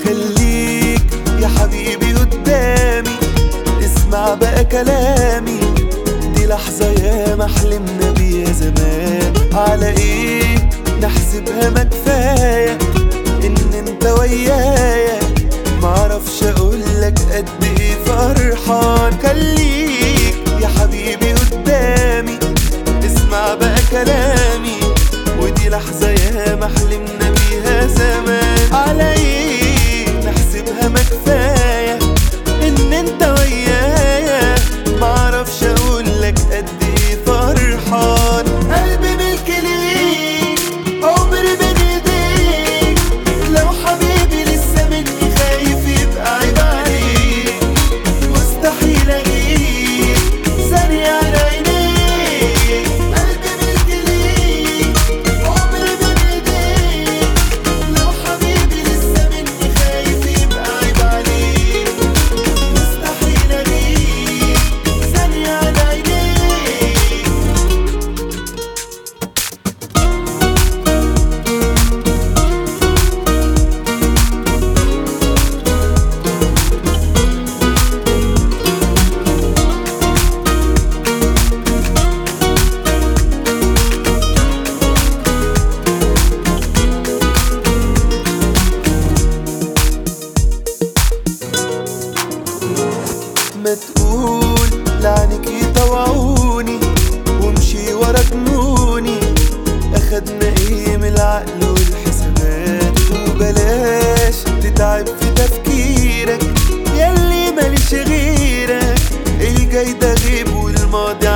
خليك يا حبيبي قدامي اسمع بقى كلامي دي لحظة يا ما حلمنا بيها زمان على ايه نحسبها ما كفاية ان انت ويايا معرفش اقولك قد ايه فرحان خليك يا حبيبي قدامي اسمع بقى كلامي ودي لحظة يا ما حلمنا بيها زمان على ايه نحسبها ما كفاية ان انت ويايا معرفش اقولك قد ايه فرحان قلبي ملك ليك عمري بين ايديك لو حبيبي لسه مني خايف يبقى عيب عليك مستحيل اغيب ثانية على عينيك قلبي ملك ليك عمري بين ايديك لو حبيبي لسه مني خايف يبقى عيب عليك مستحيل اغيب ثانية على عينيك ما تقول لعنك يطوعوني وامشي ورا جنوني اخدنا ايه من العقل والحسابات وبلاش تتعب في تفكيرك ياللي ماليش غيرك الجاي ده غيب والماضي